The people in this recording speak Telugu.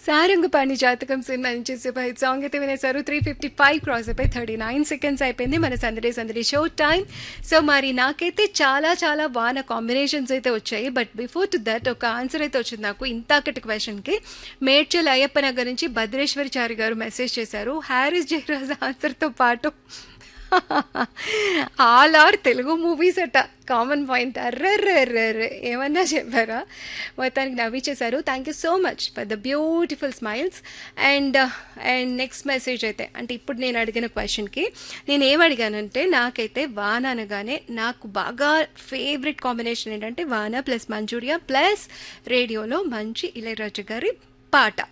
సారంగపాణి జాతకం సినిమా నుంచి సూపర్ హిట్ సాంగ్ అయితే వినేశారు త్రీ ఫిఫ్టీ ఫైవ్ క్రాస్ అయిపోయి థర్టీ నైన్ సెకండ్స్ అయిపోయింది మన సందడి సందడి షో టైం సో మరి నాకైతే చాలా చాలా బాగా కాంబినేషన్స్ అయితే వచ్చాయి బట్ బిఫోర్ టు దట్ ఒక ఆన్సర్ అయితే వచ్చింది నాకు ఇంతాకటి క్వశ్చన్కి మేడ్చల్ అయ్యప్ప నగర్ నుంచి భద్రేశ్వరి చారి గారు మెసేజ్ చేశారు హ్యారిస్ జయరాజ్ ఆన్సర్తో పాటు ఆల్ ఆర్ తెలుగు మూవీస్ అట కామన్ పాయింట్ అర్రర్రర్రర్రే ఏమన్నా చెప్పారా మొత్తానికి నవ్వించేశారు thank you so much for the beautiful smiles and and next message అయితే అంటే ఇప్పుడు నేను అడిగిన క్వశ్చన్కి నేను ఏం అడిగానంటే నాకైతే వాన అనగానే నాకు బాగా ఫేవరెట్ కాంబినేషన్ ఏంటంటే వాన ప్లస్ మంచూరియా ప్లస్ రేడియోలో మంచి ఇళయరాజు గారి పాట